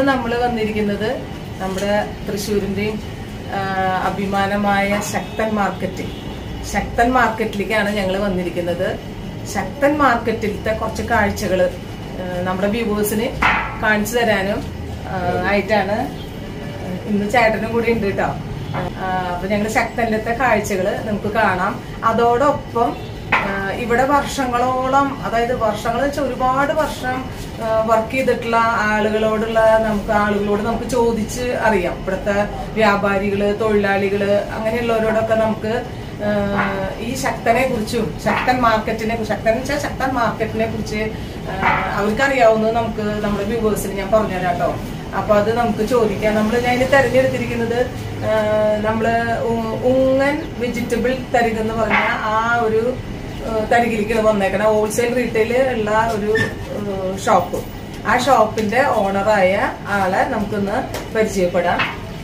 നമ്മൾ വന്നിരിക്കുന്നത് നമ്മുടെ തൃശ്ശൂരിന്റെയും ആ, അഭിമാനമായ ശക്തൻ മാർക്കറ്റ് ശക്തൻ മാർക്കറ്റിലേക്കാണ് ഞങ്ങൾ വന്നിരിക്കുന്നത് ശക്തൻ മാർക്കറ്റിലത്തെ കുറച്ച് കാഴ്ചകൾ നമ്മുടെ വ്യൂവേഴ്സിന് കാണിച്ചു തരാനും ആ, ആയിട്ടാണ് ഇന്ന് ചേട്ടനും കൂടി ഉണ്ട് കേട്ടോ അപ്പൊ ഞങ്ങൾ ശക്തനിലത്തെ കാഴ്ചകൾ നമുക്ക് കാണാം അതോടൊപ്പം ആ, ഇവിടെ വർഷങ്ങളോളം അതായത് വർഷങ്ങൾ വെച്ചാൽ ഒരുപാട് വർഷം വർക്ക് ചെയ്തിട്ടുള്ള ആളുകളോടുള്ള നമുക്ക് ആളുകളോട് നമുക്ക് ചോദിച്ച് അറിയാം ഇവിടുത്തെ വ്യാപാരികള് തൊഴിലാളികള് അങ്ങനെയുള്ളവരോടൊക്കെ നമുക്ക് ആ, ഈ ശക്തനെ കുറിച്ചും ശക്തൻ മാർക്കറ്റിനെ കുറിച്ച് ശക്തൻ എന്ന് വെച്ചാൽ ശക്തൻ മാർക്കറ്റിനെ കുറിച്ച് ആ, അവർക്കറിയാവുന്നത് നമുക്ക് നമ്മുടെ വ്യൂവേഴ്സിന് ഞാൻ പറഞ്ഞുതരാം കേട്ടോ അപ്പൊ അത് നമുക്ക് ചോദിക്കാം നമ്മൾ ഞാൻ തെരഞ്ഞെടുത്തിരിക്കുന്നത് ആ, നമ്മള് ഉ- ഉങ്ങൻ വെജിറ്റബിൾ തരിക എന്ന് പറഞ്ഞ ആ ഒരു ആ, തരികിലേക്ക് വന്നേക്കണ ഹോൾസെയിൽ റീറ്റെയിൽ ഉള്ള ഒരു ഷോപ്പ് ആ ഷോപ്പിന്റെ ഓണറായ ആളെ നമുക്കൊന്ന് പരിചയപ്പെടാം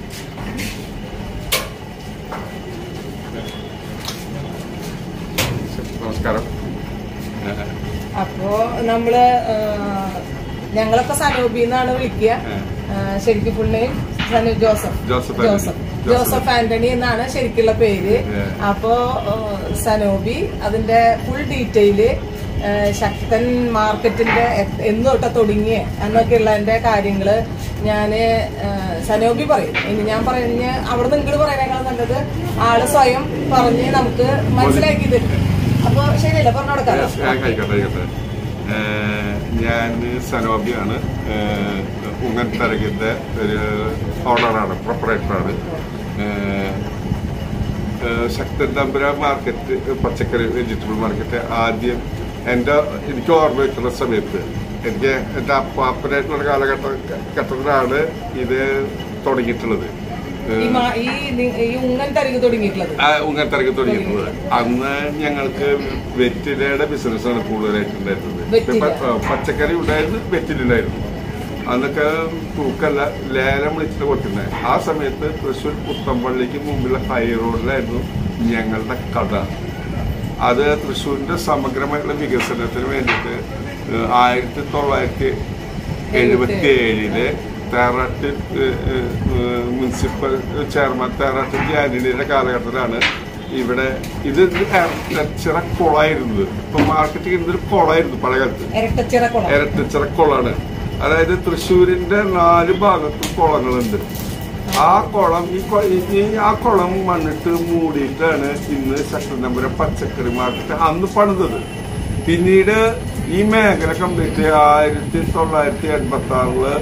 നമസ്കാരം ഏഹ്, അപ്പോ നമ്മള് ആ, ഞങ്ങളൊക്കെ സനോബി എന്നാണ് വിളിക്കുക ആ, ശരിക്കും ഫുൾ നെയിം സനു ജോസഫ് ജോസഫ് ആന്റണി. ജോസഫ് ജോസഫ് ആന്റണി എന്നാണ് ശരിക്കുള്ള പേര് Yeah. അപ്പോ ആ, സനോബി അതിന്റെ ഫുൾ ഡീറ്റെയില് ആ, ശക്തൻ മാർക്കറ്റിന്റെ എ- എന്ന് തൊട്ട തുടങ്ങിയ എന്നൊക്കെയുള്ളതിന്റെ കാര്യങ്ങള് ഞാന് ആ, സനോബി പറയും ഇനി ഞാൻ പറഞ്ഞ് അവിടെ നിന്ന് ഇങ്ങോട്ട് പറയുന്നേക്കാൾ നല്ലത് ആള് സ്വയം പറഞ്ഞ് നമുക്ക് മനസ്സിലാക്കി തരും അപ്പൊ ശരിയല്ല പറഞ്ഞു കൊടുക്കാം yes, ആ, ആയിക്കോട്ടെ ആയിക്കോട്ടെ ഏഹ്, ഞാൻ സനോബിയാണ് ഏഹ്, ഉങ്ങൻ തരകിന്റെ ഒരു ഓണറാണ് പ്രൊപ്പറേറ്ററാണ് ശക്തൻ തമ്പുര മാർക്കറ്റ് പച്ചക്കറി വെജിറ്റബിൾ മാർക്കറ്റ് ആദ്യം എൻ്റെ എനിക്ക് ഓർമ്മ വെക്കുന്ന സമയത്ത് എനിക്ക് എൻ്റെ അപ്പാപ്പനായിട്ടുള്ള കാലഘട്ട ഘട്ടത്തിലാണ് ഇത് തുടങ്ങിയിട്ടുള്ളത് ഈ മാ- ഈ നി- ഈ ഉങ്ങൻ തരിക് തുടങ്ങിയിട്ടുള്ളത് ആ ഉങ്ങത്തരക്ക് തുടങ്ങിയിട്ടുള്ളത് അന്ന് ഞങ്ങൾക്ക് വെറ്റിലയുടെ ബിസിനസ്സാണ് കൂടുതലായിട്ട് ഉണ്ടായിരുന്നത് വെറ്റില. പ- ആ, പച്ചക്കറി ഉണ്ടായിരുന്നു വെറ്റിലുണ്ടായിരുന്നു അന്നൊക്കെ തൂക്കല്ല ലേലം വിളിച്ചിട്ട് കൊടുത്തിട്ടുണ്ടായി ആ സമയത്ത് തൃശ്ശൂർ പുത്തമ്പള്ളിക്ക് മുമ്പിലുള്ള ഹൈ റോഡിലായിരുന്നു ഞങ്ങളുടെ കട അത് തൃശ്ശൂരിന്റെ സമഗ്രമായിട്ടുള്ള വികസനത്തിന് വേണ്ടിയിട്ട് ഏഹ്, ആയിരത്തി തൊള്ളായിരത്തി എഴുപത്തി ഏഴില് തേറാട്ട് മുനിസിപ്പൽ ചെയർമാൻ തേറാട്ട് ജാനിയുടെ കാലഘട്ടത്തിലാണ് ഇവിടെ ഇത് ഇരട്ടച്ചിറ കുളമായിരുന്നത് ഇപ്പൊ മാർക്കറ്റിൽ ഇതൊരു കുളമായിരുന്നു പഴയ കാലത്ത് ഇരട്ടച്ചിറ കുളം ഇരട്ടച്ചിറ കുളമാണ് അതായത് തൃശ്ശൂരിന്റെ നാല് ഭാഗത്തും കുളങ്ങളുണ്ട് ആ കുളം ഈ കൊ- ഈ ആ കുളം മണ്ണിട്ട് മൂടിയിട്ടാണ് ഇന്ന് ശക്തനമ്പുരം പച്ചക്കറി മാർക്കറ്റ് അന്ന് പണിതത് പിന്നീട് ഈ മേഖല കംപ്ലീറ്റ് ആയിരത്തി തൊള്ളായിരത്തി എൺപത്തി ആറില്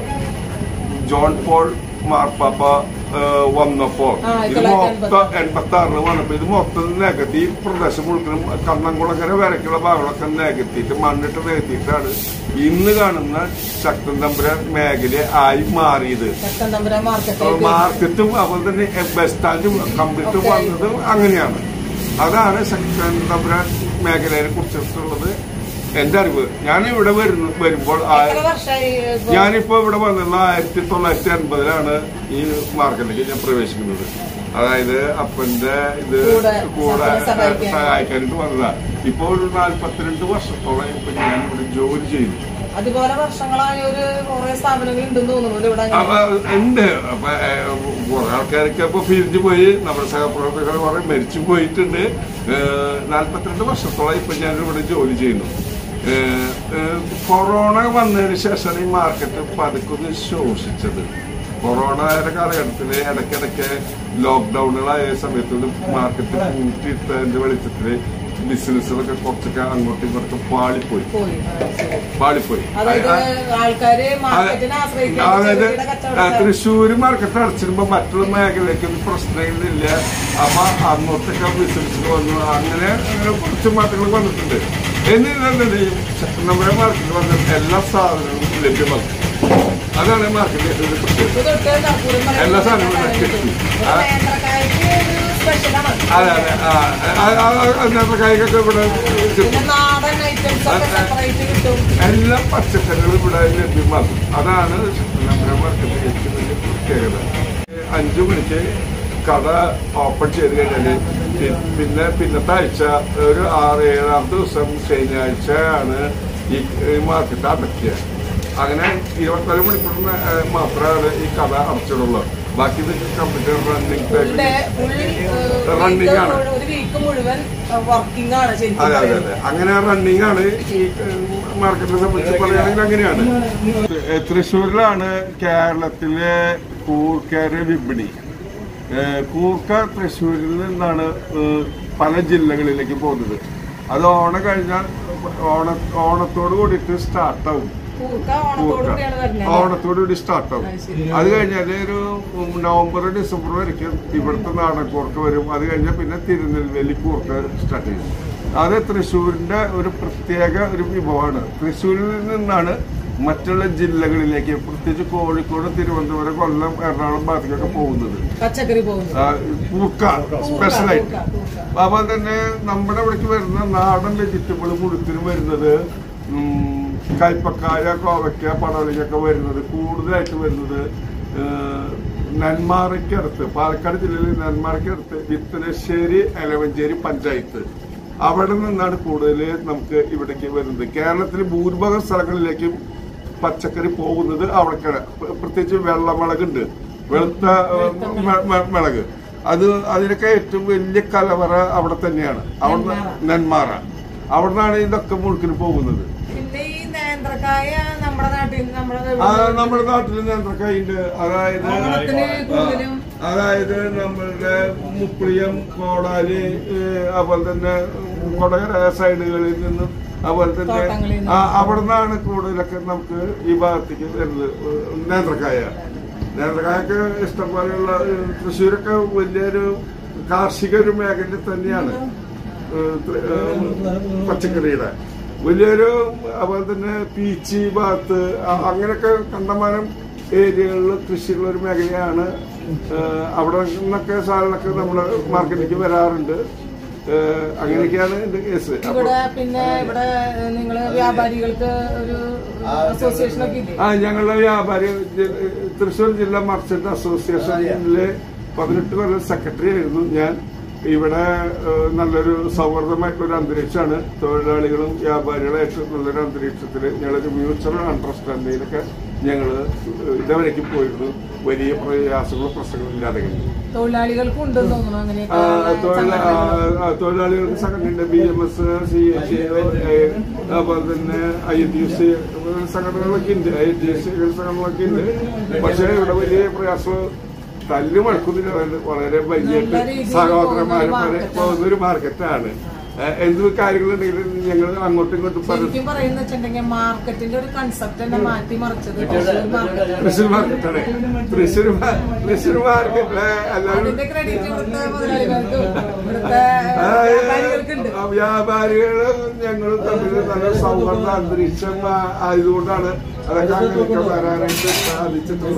ജോൺ പോൾ മാർപ്പാപ്പ ഏഹ്, വന്നപ്പോ ആ, ഇത് തൊള്ളായിരത്തി മൊത്തം എൺപത്തി ആറില് വന്നപ്പോ ഇത് മൊത്തം നികത്തി ഈ പ്രദേശം മുഴുവനും കണ്ണംകുളങ്ങര വരയ്ക്കുള്ള ഭാഗങ്ങളൊക്കെ നികത്തിയിട്ട് മണ്ണിട്ട് നികത്തിയിട്ടാണ് ഇന്ന് കാണുന്ന ശക്തൻ തമ്പുര മേഖല ആയി മാറിയത് ശക്തൻ തമ്പുരാൻ മാർക്കറ്റ് മാർക്കറ്റും അതുപോലെ തന്നെ ബസ് സ്റ്റാൻഡും കംപ്ലീറ്റ് ഒക്കെ വന്നതും അങ്ങനെയാണ് അതാണ് ശക്തൻ തമ്പുര മേഖലയെ കുറിച്ചിട്ടുള്ളത് എന്റെ അറിവ് ഞാൻ ഇവിടെ വരുന്ന വരുമ്പോൾ ആ- എത്ര വർഷമായി ഇപ്പൊ? ഞാനിപ്പോ ഇവിടെ വന്നത് ആയിരത്തി തൊള്ളായിരത്തി അൻപതിലാണ് ഈ മാർക്കറ്റിലേക്ക് ഞാൻ പ്രവേശിക്കുന്നത് അതായത് അപ്പന്റെ ഇത് കൂടെ കൂടെ അപ്പനെ സഹായിക്കാൻ. സഹായിക്കാനായിട്ട് വന്നതാ ഇപ്പൊ ഒരു നാല്പത്തിരണ്ട് വർഷത്തോളം ഇപ്പൊ ഞാൻ ഇവിടെ ജോലി ചെയ്യുന്നു അതുപോലെ വർഷങ്ങളായ ഒരു കുറെ സ്ഥാപനങ്ങൾ ഉണ്ടെന്ന് തോന്നുന്നു ഇവിടെ അപ്പൊ ഉണ്ട് അപ്പൊ ഏഹ്, കുറെ ആൾക്കാരൊക്കെ ഇപ്പൊ പിരിഞ്ഞു പോയി നമ്മുടെ സഹപ്രവർത്തകർ കുറെ മരിച്ചു പോയിട്ടുണ്ട് ഏഹ്, നാല്പത്തിരണ്ട് വർഷത്തോളം ഇപ്പൊ ഞാൻ ഇവിടെ ജോലി ചെയ്യുന്നു ഏഹ്, ഏഹ്, കൊറോണ വന്നതിന് ശേഷമാണ് ഈ മാർക്കറ്റ് പതുക്കൊന്ന് ശോഷിച്ചത് കൊറോണയുടെ കാലഘട്ടത്തില് ഇടയ്ക്കിടയ്ക്ക് ലോക്ക്ഡൌണുകളായ സമയത്ത് മാർക്കറ്റ് പൂട്ടിയിട്ടതിന്റെ വെളിച്ചത്തില് ബിസിനസ്സുകളൊക്കെ കുറച്ചൊക്കെ അങ്ങോട്ടും ഇങ്ങോട്ടും പാളിപ്പോയി പോയി ആ, ശരി. പാളിപ്പോയി അതായത് ആൾക്കാര് മാർക്കറ്റിനെ ആശ്രയിക്കാൻ അതായത് ചെറുകിട ആ, കച്ചവടക്കാർ തൃശ്ശൂര് മാർക്കറ്റ് അടച്ചിടുമ്പോ മറ്റുള്ള മേഖലയ്ക്കൊന്നും പ്രശ്നങ്ങളില്ല അപ്പൊ അങ്ങോട്ടൊക്കെ ബിസിനസ് വന്നു അങ്ങനെ അങ്ങനെ കുറച്ച് മാറ്റങ്ങൾ വന്നിട്ടുണ്ട് എന്നിരുന്നാലും നമ്മുടെ മാർക്കറ്റിൽ വന്ന എല്ലാ സാധനങ്ങളും ലഭ്യമാക്കും അതാണ് മാർക്കറ്റിന്റെ പ്രത്യേകത ഇത് തൊട്ട് കർപ്പൂരം വരെ എല്ലാ സാധനവും സാധനം കിട്ടും. കിട്ടും. ഇവിടെ ആ. നേന്ത്രക്കായ്ക്ക് ഒരു സ്പെഷ്യലാണ് അതെ അതെ ആ, ആ, ആ, ആ, അങ്ങനത്തെ കായ്ക്കൊക്കെ ഇവിടെ കിട്ടും പിന്നെ നാടൻ ഐറ്റംസ് ഒക്കെ ആ, ആ. സെപ്പറേറ്റ് കിട്ടും എല്ലാ പച്ചക്കറികളും ഇവിടെ ലഭ്യമാക്കും അതാണ് നമ്മുടെ മാർക്കറ്റിലെ ഏറ്റവും വലിയ പ്രത്യേകത അഞ്ചു മണിക്ക് കട ഓപ്പൺ ചെയ്ത് കഴിഞ്ഞാല് പി- പിന്നെ പിന്നത്തെ ആഴ്ച ഒരു ആറ് ഏഴാം ദിവസം ശനിയാഴ്ച ആണ് ഈ ഈ മാർക്കറ്റ് അടയ്ക്കുക അങ്ങനെ ഇരുപത്തിനാല് മണിക്കൂറിന് ഏഹ്, മാത്രമാണ് ഈ കഥ അടച്ചിടുള്ളത് ബാക്കി ഇത് complete running full day full Running ആണ്. ഒരു വീക്ക് മുഴുവൻ വർക്കിംഗ് ആണ് ശരിക്കും അതെ അതെ പറയുന്നത്. അതെ അങ്ങനെ റണ്ണിങ് ആണ് ഈ മാർക്കറ്റിനെ സംബന്ധിച്ച് പറയുകയാണെങ്കിൽ അങ്ങനെയാണ് ഏഹ് തൃശ്ശൂരിലാണ് കേരളത്തിലെ കൂർക്കര വിപണി ഏഹ് കൂർക്ക തൃശ്ശൂരിൽ നിന്നാണ് ഏഹ് പല ജില്ലകളിലേക്ക് പോകുന്നത് അത് ഓണം കഴിഞ്ഞാൽ ഓണ ഓണത്തോട് കൂടിയിട്ട് സ്റ്റാർട്ടാവും കൂർക്ക ഓണത്തോടുകൂടിയാണ് വരുന്നത് ഓണത്തോടു കൂടി സ്റ്റാർട്ടാവും അത് ശരി. അത് കഴിഞ്ഞാൽ ഒരു നവംബർ ഡിസംബർ വരയ്ക്കും ഇവിടുത്തെ നാടൻ കൂർക്ക വരും അത് കഴിഞ്ഞാൽ പിന്നെ തിരുനെൽവേലി കൂർക്ക സ്റ്റാർട്ട് ചെയ്യും അത് തൃശ്ശൂരിന്റെ ഒരു പ്രത്യേക ഒരു വിഭവമാണ് തൃശ്ശൂരിൽ നിന്നാണ് മറ്റുള്ള ജില്ലകളിലേക്ക് പ്രത്യേകിച്ച് കോഴിക്കോട് തിരുവനന്തപുരം കൊല്ലം എറണാകുളം ഭാഗത്തേക്കൊക്കെ പോകുന്നത് പച്ചക്കറി പോകുന്നത് ആ, കൂർക്ക സ്പെഷ്യലായിട്ട് കൂർക്ക, കൂർക്ക. അപ്പൊ തന്നെ നമ്മുടെ ഇവിടേക്ക് വരുന്ന നാടൻ വെജിറ്റബിൾ മുഴുത്തിനും വരുന്നത് ഉം, കയ്പക്കായ കോവയ്ക്ക പടവലിക്കൊക്കെ വരുന്നത് കൂടുതലായിട്ട് വരുന്നത് ഏഹ്, നെന്മാറയ്ക്കടുത്ത് പാലക്കാട് ജില്ലയിൽ നെന്മാറയ്ക്കടുത്ത് വിത്തനശ്ശേരി എലവഞ്ചേരി പഞ്ചായത്ത് അവിടെ നിന്നാണ് കൂടുതൽ നമുക്ക് ഇവിടേക്ക് വരുന്നത് കേരളത്തിലെ ഭൂരിഭാഗം സ്ഥലങ്ങളിലേക്കും പച്ചക്കറി പോകുന്നത് അവിടേക്കാണ് പ്ര- പ്രത്യേകിച്ച് വെള്ളമുളകുണ്ട് വെളുത്ത ഏഹ്, മെ- മെ- മിളക് അത് അതിനൊക്കെ ഏറ്റവും വലിയ കലവറ അവിടെ തന്നെയാണ് അവിടെ നെന്മാറ അവിടെ നിന്നാണ് ഇതൊക്കെ മുഴുക്കിന് പോകുന്നത് പിന്നെ ഈ നേന്ത്രക്കായ നമ്മുടെ നാട്ടിൽ നമ്മുടെ ആ നമ്മുടെ നാട്ടിൽ നേന്ത്രക്കായുണ്ട് അതായത് ഓണത്തിന് കൂടുതലും ആ, അതായത് നമ്മളുടെ മുപ്പിളിയം കോടാലി ഏഹ്, അതുപോലെ തന്നെ കൊടകര സൈഡുകളിൽ നിന്നും അതുപോലെ തന്നെ തോട്ടങ്ങളിൽ നിന്നും. ആ, അവിടെ നിന്നാണ് കൂടുതലൊക്കെ നമുക്ക് ഈ ഭാഗത്തേക്ക് വരുന്നത് ഏഹ്, നേന്ത്രക്കായ നേന്ത്രക്കായൊക്കെ ഇഷ്ടംപോലെയുള്ള ഏഹ്, തൃശ്ശൂരൊക്കെ വലിയൊരു കാർഷിക ഒരു മേഖല തന്നെയാണ് ഏഹ്, ത്ര- ഏഹ്, പച്ചക്കറിയുടെ വലിയൊരു അതുപോലെ തന്നെ പീച്ചി ഭാഗത്ത് അ- അങ്ങനെയൊക്കെ കണ്ടമാനം ഏരിയകളിൽ കൃഷിയുള്ള ഒരു മേഖലയാണ് ഏഹ്, അവിടെ നിന്നൊക്കെ സാധനങ്ങളൊക്കെ നമ്മുടെ മാർക്കറ്റിലേക്ക് വരാറുണ്ട് ഏഹ്, അങ്ങനെയൊക്കെയാണ് ഇതിന്റെ കേസ് അപ്പൊ ഇവിടെ പിന്നെ ഇവിടെ നിങ്ങള് വ്യാപാരികൾക്ക് ഒരു അസോസിയേഷൻ ഒക്കെ ഇല്ലേ ആ ഞങ്ങളുടെ വ്യാപാരി ജി- തൃശ്ശൂർ ജില്ലാ മർച്ചന്റ് അസോസിയേഷനിലെ പതിനെട്ട് കൊല്ലം സെക്രട്ടറി ആയിരുന്നു ഞാൻ ഇവിടെ ഏഹ്, നല്ലൊരു സൗഹൃദമായിട്ടുള്ള ഒരു അന്തരീക്ഷമാണ് തൊഴിലാളികളും വ്യാപാരികളായിട്ട് നല്ലൊരു അന്തരീക്ഷത്തിൽ ഞങ്ങളൊരു മ്യൂച്വൽ അണ്ടർസ്റ്റാൻഡിങ്ങിലൊക്കെ ഞങ്ങൾ ഇതേവരേക്ക് പോയിരുന്നു വലിയ പ്രയാസങ്ങളും പ്രശ്നങ്ങളും ഇല്ലാതെ കഴിഞ്ഞു തൊഴിലാളികൾക്കും ഉണ്ടെന്ന് തോന്നുന്നു ആ, അങ്ങനെയൊക്കെ തൊഴിലാ- ആ, സംഘടനകൾ. ആ, തൊഴിലാളികൾക്ക് സംഘടനയുണ്ട് B M S C H അതുപോലെ തന്നെ ഐ ടി സി സംഘടനകളൊക്കെ ഉണ്ട് ഐ ടി സി സംഘടനകളൊക്കെ ഉണ്ട് പക്ഷേ ഇവിടെ വലിയ പ്രയാസം തല്ലു മഴക്കുന്നില്ല അതായത് വളരെ വലിയായിട്ട് നല്ല രീതിയിൽ സഹോദരന്മാരെ പോകുന്ന ഒരു പോലെ market. പോകുന്ന ഒരു മാർക്കറ്റാണ് എന്ത് കാര്യങ്ങളുണ്ടെങ്കിലും ഞങ്ങൾ അങ്ങോട്ടും ഇങ്ങോട്ടും പറഞ്ഞു ശരിക്കും പറയുന്ന വെച്ചിട്ടുണ്ടെങ്കിൽ മാർക്കറ്റിന്റെ ഒരു കൺസെപ്റ്റ് തന്നെ മാറ്റി മറിച്ചത് തൃശ്ശൂർ മാർക്കറ്റ് തൃശ്ശൂർ മാർക്കറ്റാണ് തൃശ്ശൂർ മാ- തൃശ്ശൂർ മാർക്കറ്റിലെ എല്ലാവരും അതിന്റെ ക്രെഡിറ്റ് ഇവിടുത്തെ മുതലാളികൾക്കും ഇവിടുത്തെ വ്യാപാരികൾക്കുണ്ട് ആ, വ്യാപാരികള് ഞങ്ങൾ തമ്മിൽ നല്ല സൗഹൃദ അന്തരീക്ഷം ആ, ആയതുകൊണ്ടാണ് അതൊക്കെ അങ്ങനെയൊക്കെ വരാനായിട്ട് സാധിച്ചിട്ടുള്ളത്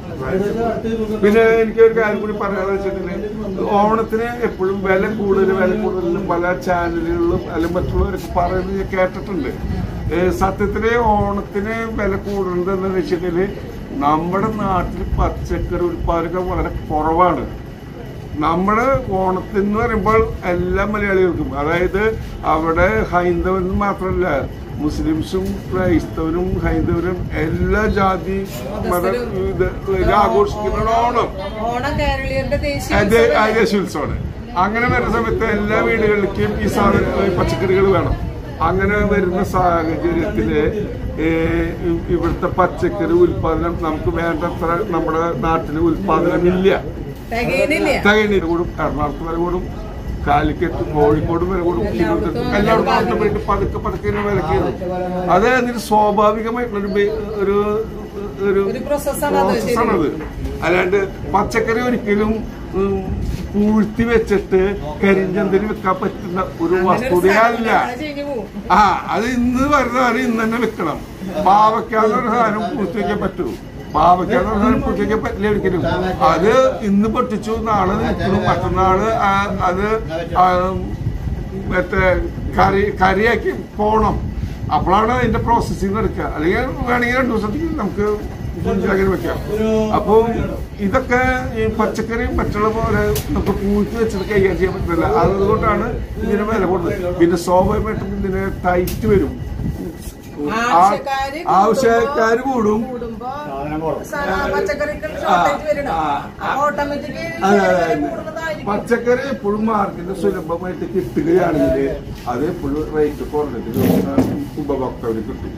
പിന്നെ എനിക്ക് ഒരു കാര്യം കൂടി പറയാന്ന് വെച്ചിട്ടുണ്ടെങ്കിൽ ഓണത്തിന് എപ്പോഴും വില കൂടുതൽ വില കൂടുതലും പല ചാനലുകളിലും അല്ലെങ്കിൽ മറ്റുള്ളവരൊക്കെ പറയുന്നത് ഞാൻ കേട്ടിട്ടുണ്ട് ഏ, സത്യത്തില് ഓണത്തിന് വില കൂടുന്നത് എന്ന് വെച്ചിട്ടുണ്ടെങ്കിൽ നമ്മുടെ നാട്ടിൽ പച്ചക്കറി ഉൽപ്പാദനം വളരെ കുറവാണ് നമ്മുടെ ഓണത്തിന് എന്ന് പറയുമ്പോൾ എല്ലാ മലയാളികൾക്കും അതായത് അവിടെ ഹൈന്ദവൻ മാത്രമല്ല മുസ്ലിംസും ക്രൈസ്തവരും ഹൈന്ദവരും എല്ലാ ജാതി മത ഇത് ഇത് ആഘോഷിക്കുന്ന ഓണം ഓണം കേരളീയരുടെ ദേശീയ അത് ഉത്സവമല്ലേ? ആകാശോത്സവമാണ് അങ്ങനെ വരുന്ന സമയത്ത് എല്ലാ വീടുകളിലേക്കും ഈ സാധന പച്ചക്കറികൾ വേണം അങ്ങനെ വരുന്ന സാഹചര്യത്തില് ഏഹ്, ഇവിടുത്തെ പച്ചക്കറി ഉൽപാദനം നമുക്ക് വേണ്ടത്ര നമ്മുടെ നാട്ടിൽ ഉൽപാദനമില്ല തികയുന്നില്ല തികയുന്നില്ല കൂടും എറണാകുളത്ത് വരെ കൂടും കാലിക്കറ്റ് കോഴിക്കോട് വരെ കൂടും തിരുവനന്തപുരത്ത് എല്ലായിടത്തും അടുത്ത് പതുക്കെ പതുക്കെ ഇങ്ങനെ വിലക്ക് കയറും. അത് അതിന് സ്വാഭാവികമായിട്ടുള്ള ഒരു ബെ- ഒരു ഒരു ഒരു പ്രോസസ്സാണ് അത് പ്രോസസ്സാണത് അല്ലാണ്ട് പച്ചക്കറി ഒരിക്കലും ഉം, പൂഴ്ത്തി വെച്ചിട്ട് കരിഞ്ചന്തിന് വെക്കാൻ പറ്റുന്ന ഒരു വസ്തുതയല്ല ചീഞ്ഞു പോവും ആ അത് ഇന്ന് വരുന്നതാണ് ഇന്ന് തന്നെ വെക്കണം പാവയ്ക്കാന്ന് ഒരു സാധനം പൂഴ്ത്തി വെക്കാൻ പറ്റൂ പാവയ്ക്കാന്ന് ഒരു സാധനം പൂഴ്ത്തി വെക്കാൻ പറ്റില്ല ഒരിക്കലും അത് ഇന്ന് പൊട്ടിച്ചു നാളെ നിൽക്കണം മറ്റന്നാള് ആ- അത് ആ, മറ്റേ കറി കറിയാക്കി പോണം അപ്പോഴാണ് അതിന്റെ പ്രോസസ്സിങ് നടക്കുക അല്ലെങ്കിൽ വേണമെങ്കിൽ രണ്ടു ദിവസത്തേക്ക് നമുക്ക് ഫ്രിഡ്ജിൽ അങ്ങനെ വെക്കാം അപ്പൊ ഇതൊക്കെ ഈ പച്ചക്കറി മറ്റുള്ള പോലെ നമുക്ക് പൂഴ്ത്തി വെച്ചത് കൈകാര്യം ചെയ്യാൻ പറ്റില്ല അതുകൊണ്ടാണ് ഇതിന് വില കൂടുന്നത് പിന്നെ സ്വാഭാവികമായിട്ടും ഇതിന് ടൈറ്റ് വരും ആവശ്യക്കാര് ആവശ്യക്കാര് കൂടും കൂടുമ്പോ സാധനം കൂടും. സാ- പച്ചക്കറിക്ക് ഷോർട്ടേജ് വരണം ആ, ആ. ഓട്ടോമാറ്റിക് അതെ അതെ അതെ. കൂടുന്നതായിരിക്കും പച്ചക്കറി എപ്പോഴും മാർക്കറ്റ് സുലഭമായിട്ട് കിട്ടുകയാണെങ്കിൽ അത് എപ്പോഴും റേറ്റ് കുറഞ്ഞിട്ട് ചോദിക്കുന്ന ഉപഭോക്താവിന് കിട്ടും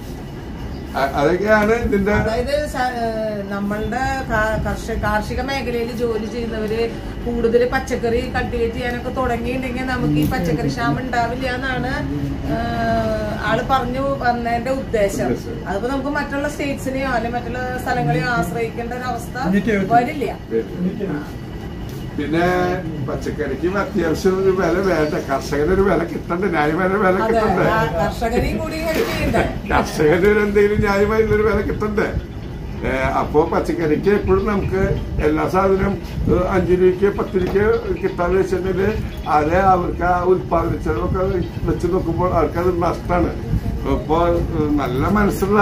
അ- അതൊക്കെയാണ് ഇതിന്റെ അതായത് സ- ഏഹ് നമ്മളുടെ കാ- കർഷക കാർഷിക മേഖലയിൽ ജോലി ചെയ്യുന്നവര് കൂടുതൽ പച്ചക്കറി കൾട്ടിവേറ്റ് ചെയ്യാനൊക്കെ തുടങ്ങിയിട്ടുണ്ടെങ്കിൽ നമുക്ക് ഈ പച്ചക്കറി ക്ഷാമം ഉണ്ടാവില്ല എന്നാണ് ഏഹ് ആള് പറഞ്ഞു വന്നതിന്റെ ഉദ്ദേശം ഉദ്ദേശം. അതിപ്പോ നമുക്ക് മറ്റുള്ള സ്റ്റേറ്റ്സിനെയോ അല്ലെങ്കിൽ മറ്റുള്ള സ്ഥലങ്ങളെയോ ആശ്രയിക്കേണ്ട ഒരു അവസ്ഥ വരില്ല പിന്നെ പച്ചക്കറിക്കും അത്യാവശ്യം ഒരു വില വേണ്ട കർഷകനൊരു വില കിട്ടണ്ടേ ന്യായമായ വില അതെ കിട്ടണ്ടേ ആ കർഷകരെയും കൂടി ഹെൽപ്പ് ചെയ്യണ്ടേ കർഷകന് ഒരു എന്തെങ്കിലും ന്യായമായിട്ടുള്ളൊരു വില കിട്ടണ്ടേ ഏഹ് അപ്പോ പച്ചക്കറിക്ക് എപ്പോഴും നമുക്ക് എല്ലാ സാധനവും ഏഹ് അഞ്ച് രൂപയ്ക്ക് പത്ത് രൂപയ്ക്ക് കിട്ടാന്ന് വെച്ചിട്ടുണ്ടെങ്കിൽ അത് അവർക്ക് ആ ഉൽപാദന ചെലവൊക്കെ വെച്ച് നോക്കുമ്പോൾ അവർക്കത് നഷ്ടമാണ് ഇപ്പോ ഏഹ് നല്ല മനസ്സുള്ള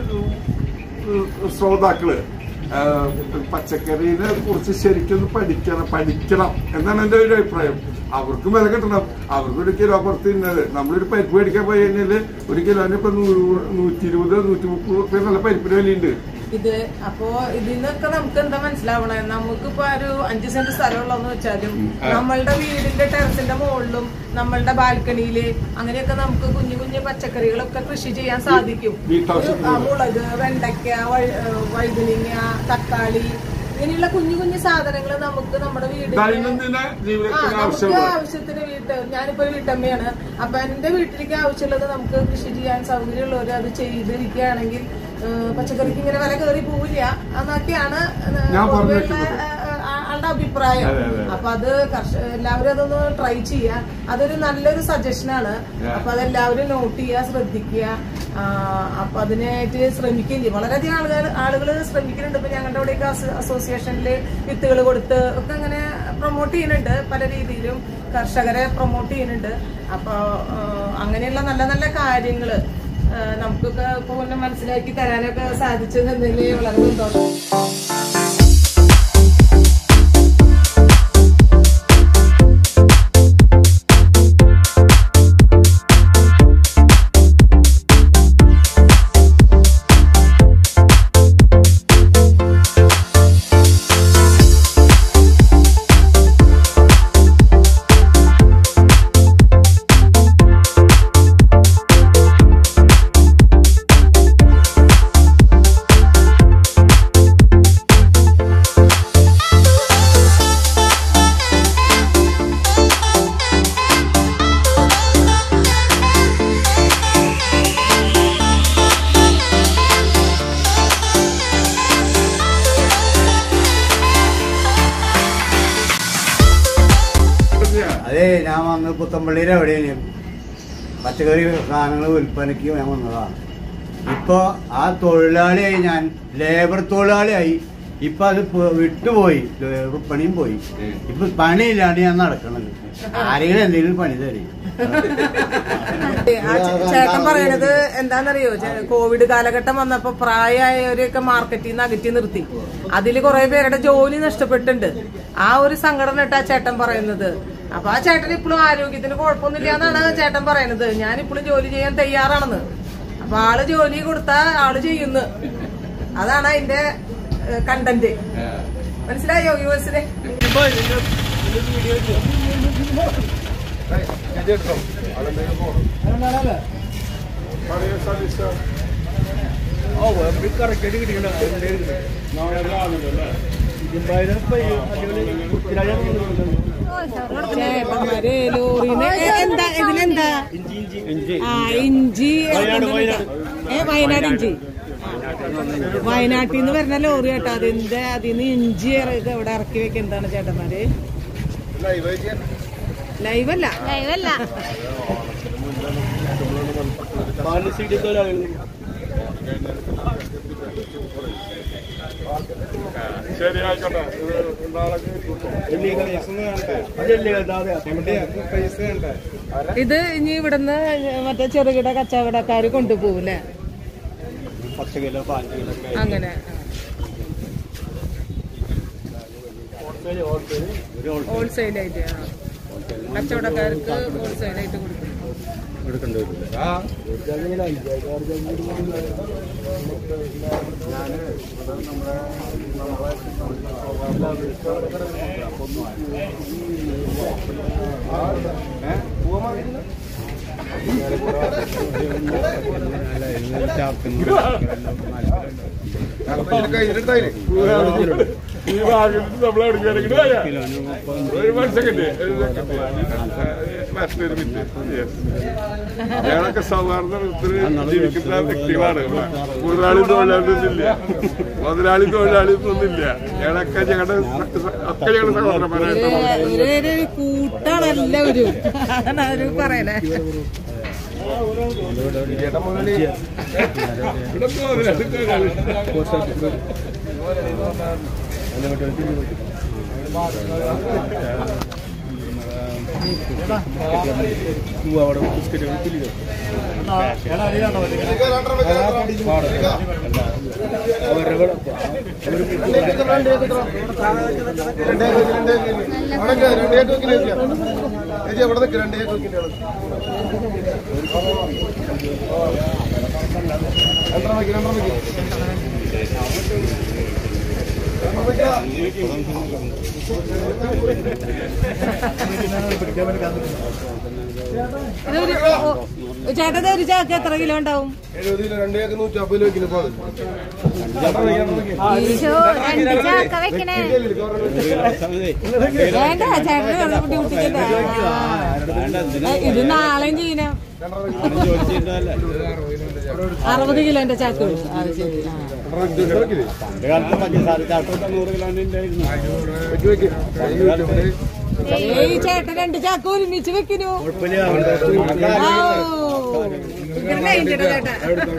ഏഹ് ശ്രോതാക്കള് ഏഹ് പച്ചക്കറിനെ കുറിച്ച് ശരിക്കും പഠിക്കണം പഠിക്കണം എന്നാണ് എന്റെ ഒരു അഭിപ്രായം അവർക്കും വില കിട്ടണം അവർക്ക് ഒരു കിലോ പുറത്ത് തിന്നത് നമ്മളൊരു പരിപ്പ് മേടിക്കാൻ പോയി കഴിഞ്ഞാല് ഒരു കിലോന് ഇപ്പൊ നൂറ് നൂറ്റി ഇരുപത് നൂറ്റി മുപ്പത് റുപ്യ നല്ല പരിപ്പിന് വിലയുണ്ട് ഇത് അപ്പോ ഇതിന്നൊക്കെ നമുക്ക് എന്താ മനസ്സിലാവണേ നമുക്കിപ്പോ ഒരു അഞ്ച് സെന്റ് സ്ഥലമുള്ളതെന്ന് വെച്ചാലും ആ. നമ്മളുടെ വീടിന്റെ ടെറസിന്റെ മുകളിലും നമ്മളുടെ ബാൽക്കണിയില് അങ്ങനെയൊക്കെ നമുക്ക് കുഞ്ഞു കുഞ്ഞു പച്ചക്കറികളൊക്കെ കൃഷി ചെയ്യാൻ സാധിക്കും വീട്ടാവശ്യത്തിന് ഒരു, ആ, മുളക് വെണ്ടയ്ക്ക വഴ- ഏഹ് വഴുതനങ്ങ തക്കാളി ഇങ്ങനെയുള്ള കുഞ്ഞു കുഞ്ഞു സാധനങ്ങൾ നമുക്ക് നമ്മുടെ വീടിന്റെ ദൈനംദിന ആ ജീവിതത്തിന് നമുക്ക് ആവശ്യമുള്ള ആവശ്യത്തിന് വീട്ട് ഞാനിപ്പോ ഒരു വീട്ടമ്മയാണ് അപ്പൊ എന്റെ വീട്ടിലേക്ക് ആവശ്യമുള്ളത് നമുക്ക് കൃഷി ചെയ്യാൻ സൗകര്യമുള്ളവർ അത് ചെയ്തിരിക്കുകയാണെങ്കിൽ ഏഹ്, പച്ചക്കറിക്ക് ഇങ്ങനെ വില കയറി പോവില്ല എന്നൊക്കെയാണ് ഏഹ്, ഞാൻ പറഞ്ഞു പൊതുവെയുള്ള, വെക്കുന്നത്. ഏഹ്, ആ- ആളുടെ അഭിപ്രായം അതെ, അതെ, അതെ. അപ്പൊ അത് കർഷ എല്ലാവരും അതൊന്ന് ട്രൈ ചെയ്യാ അതൊരു നല്ലൊരു സജഷനാണ് Yeah. അപ്പൊ അതെല്ലാവരും നോട്ട് ചെയ്യുക ശ്രദ്ധിക്കുക ആ, അപ്പൊ അതിനായിട്ട് ശ്രമിക്കുകയും ചെയ്യും വളരെയധികം ആളുകൾ ആളുകൾ ശ്രമിക്കുന്നുണ്ട് ഇപ്പൊ ഞങ്ങളുടെ അവിടെയൊക്കെ അസോസിയേഷനിൽ വിത്തുകൾ കൊടുത്ത് ഒക്കെ അങ്ങനെ പ്രൊമോട്ട് ചെയ്യുന്നുണ്ട് പല രീതിയിലും കർഷകരെ പ്രൊമോട്ട് ചെയ്യുന്നുണ്ട് അപ്പൊ ആ, അങ്ങനെയുള്ള നല്ല നല്ല കാര്യങ്ങള് ആ, നമുക്കൊക്കെ ഇപ്പൊ ഒന്ന് മനസ്സിലാക്കി തരാനൊക്കെ സാധിച്ചതിൽ വളരെ സന്തോഷം അതെ ഞാൻ വന്ന് പുത്തമ്പള്ളിയുടെ എവിടെയാണ് പച്ചക്കറി സാധനങ്ങൾ വിൽപ്പനയ്ക്ക് ഞാൻ വന്നതാണ് ഇപ്പൊ ആ തൊഴിലാളിയായി ഞാൻ ലേബർ തൊഴിലാളിയായി ഇപ്പൊ അത് പോ- വിട്ടുപോയി ലേബർ പണിയും പോയി ഉം. ഇപ്പൊ പണിയില്ലാണ്ട് ഞാൻ നടക്കണത് ആരെങ്കിലും എന്തെങ്കിലും പണി തരും ആ ചേ- ചേട്ടൻ പറയണത് എന്താണെന്നറിയോ ചേ- കോവിഡ് കാലഘട്ടം വന്നപ്പോ പ്രായമായവരെയൊക്കെ മാർക്കറ്റിൽ നിന്ന് അകറ്റി നിർത്തി അതിൽ കുറെ പേരുടെ ജോലി നഷ്ടപ്പെട്ടിട്ടുണ്ട് ആ ഒരു സംഘടന ഇട്ടാ ചേട്ടൻ പറയുന്നത് അപ്പൊ ആ ചേട്ടൻ ഇപ്പോഴും ആരോഗ്യത്തിന് കുഴപ്പമൊന്നുമില്ല എന്നാണ് ചേട്ടൻ പറയുന്നത് ഞാൻ ഇപ്പോഴും ജോലി ചെയ്യാൻ തയ്യാറാണെന്ന് അപ്പൊ ആള് ജോലി കൊടുത്താ ആള് ചെയ്യുന്നു അതാണ് അതിന്റെ കണ്ടന്റ് മനസ്സിലായോ യുഎസിനെ ചേട്ടന്മാര് ലോറിന് എന്താ ഇതിലെന്താ ആ ഇഞ്ചി ഏ വയനാട് ഇഞ്ചി വയനാട്ടിൽ നിന്ന് വരുന്ന ലോറി കേട്ടോ അതിന്റെ അതിന്ന് ഇഞ്ചി ഇറ- ഇവിടെ ഇറക്കി വെക്ക എന്താണ് ചേട്ടന്മാര് ലൈവല്ല ലൈവല്ല ശരി ആയിക്കോട്ടെ ഇത് ഇനി ഇവിടുന്ന് മറ്റേ ചെറുകിട കച്ചവടക്കാര് കൊണ്ടുപോകൂലേ പത്ത് കിലോ പതിനഞ്ച് കിലോ ഒക്കെ അങ്ങനെ ഒരു ഹോൾസെയിൽ ആയിട്ട് ആ. കച്ചവടക്കാർക്ക് ഹോൾസെയിൽ ആയിട്ട് കൊടുക്കും ഈ ഭാഗത്ത് നമ്മൾ എടുക്കുകയാണെങ്കിൽ ഒരു സെക്കൻഡ് മറ്റൊരു മിനിറ്റ് Yes. ഞങ്ങളൊക്കെ സൗഹാർദ്ദത്തിൽ ജീവിക്കുന്ന വ്യക്തികളാണ് മുതലാളി തൊഴിലാളി ഒന്നുമില്ല മുതലാളി തൊഴിലാളി ഒന്നുമില്ല ഞങ്ങളൊക്കെ ഞങ്ങളുടെ ഒക്കെ ഞങ്ങളുടെ സഹോദരന്മാരായിട്ടാണ് ഇവരൊരു കൂട്ടാണ് എല്ലാവരും അതാണ് അവര് പറയണേ ഇവിടെ മുതലാളി തൊഴിലാളി ഇതൊരു ഓ, ചേട്ടാ ഇത് ഒരു ചാക്ക് എത്ര കിലോ ഉണ്ടാവും ഈശോ രണ്ട് ചാക്ക വെക്കണേ വേണ്ട ചേട്ടന് ഡ്യൂട്ടിക്കണ്ട ഇത് നാളെയും ചെയ്യണം അറുപത് കിലോന്റെ ചാക്ക് വേണം. അത് ശരി ആ. ഏയ് ചേട്ടൻ രണ്ട് ചാക്ക് ഒരുമിച്ച് വെക്കുന്നു ആവൂ. ഇങ്ങനെ കഴിഞ്ഞിട്ട് ചേട്ടാ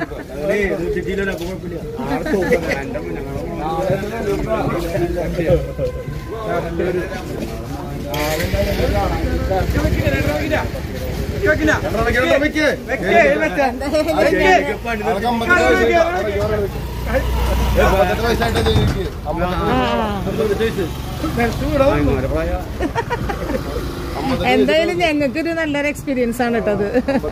എന്തായാലും ഞങ്ങൾക്കൊരു നല്ലൊരു എക്സ്പീരിയൻസ് ആണ് കേട്ടത്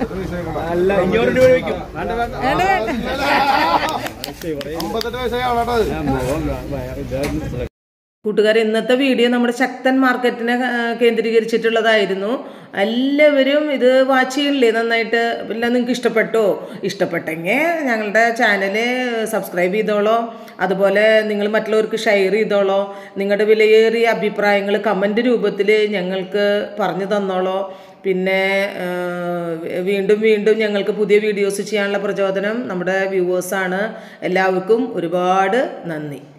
കൂട്ടുകാർ ഇന്നത്തെ വീഡിയോ നമ്മുടെ ശക്തൻ മാർക്കറ്റിനെ ആ, കേന്ദ്രീകരിച്ചിട്ടുള്ളതായിരുന്നു എല്ലാവരും ഇത് വാച്ച് ചെയ്യണില്ലേ നന്നായിട്ട് എല്ലാം നിങ്ങൾക്ക് ഇഷ്ടപ്പെട്ടോ ഇഷ്ടപ്പെട്ടെങ്കിൽ ഞങ്ങളുടെ ചാനൽ സബ്സ്ക്രൈബ് ചെയ്തോളോ അതുപോലെ നിങ്ങൾ മറ്റുള്ളവർക്ക് ഷെയർ ചെയ്തോളോ നിങ്ങളുടെ വിലയേറിയ അഭിപ്രായങ്ങൾ കമൻറ്റ് രൂപത്തിൽ ഞങ്ങൾക്ക് പറഞ്ഞു തന്നോളോ പിന്നെ ആ, വീണ്ടും വീണ്ടും ഞങ്ങൾക്ക് പുതിയ വീഡിയോസ് ചെയ്യാനുള്ള പ്രചോദനം നമ്മുടെ വ്യൂവേഴ്സാണ് എല്ലാവർക്കും ഒരുപാട് നന്ദി